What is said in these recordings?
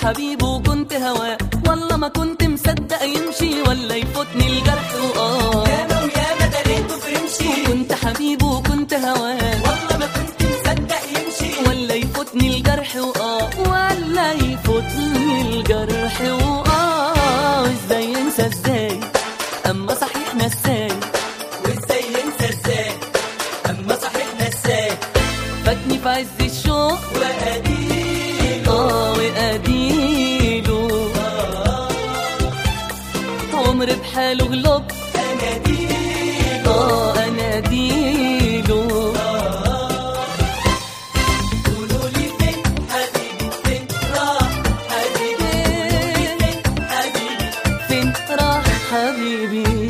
حبيبه وكنت هواه والله ما كنت مصدق يمشي ولا يفوتني الجرح وآه ياما وياما دليته برمشي كنت حبيبه وكنت هواه والله ما كنت مصدق يمشي ولا يفوتني الجرح وآه ولا يفوتني الجرح وآه ازاي انسى ازاي اما صحيح نساي وازاي ينسى ازاي اما صحيح نساك فاتني في عز الشوق واديله اه واديله عمر بحاله غلب اناديله اه اناديله قولوا لي فين حبيبي فين راح حبيبي فين حبيبي فين راح حبيبي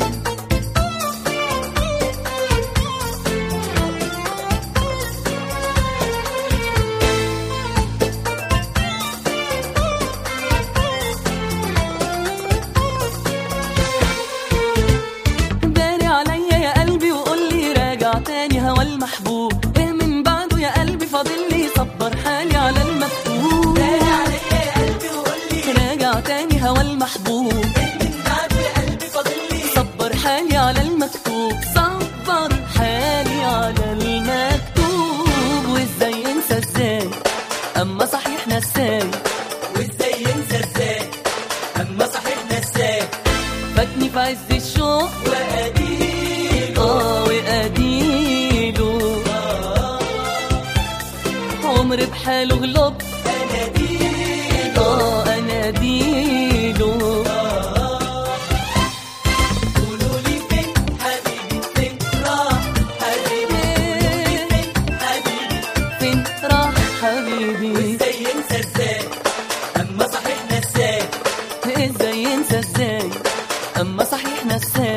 داري عليا يا قلبي وقول لي راجع تاني هوا المحبوب ايه من بعده يا قلبي فاضل لي صبر حالي على المكتوب داري عليا يا قلبي وقول لي راجع تاني هوا المحبوب من بعد يا قلبي فاضل لي صبر حالي على المكتوب صبر حالي على المكتوب وازاي انسى ازاي اما صحيح نساي وازاي ينسى ازاي اما صحيح نساك فاتني في عز الشوق واديله اه واديله عمر بحاله غلب اناديله اه اناديله قولوا لي فين حبيبي فين راح حبيبي فين حبيبي فين راح حبيبي وازاي ينسى ازاي اما صحيح نساك ازاي ينسى ازاي اما صحيح نساي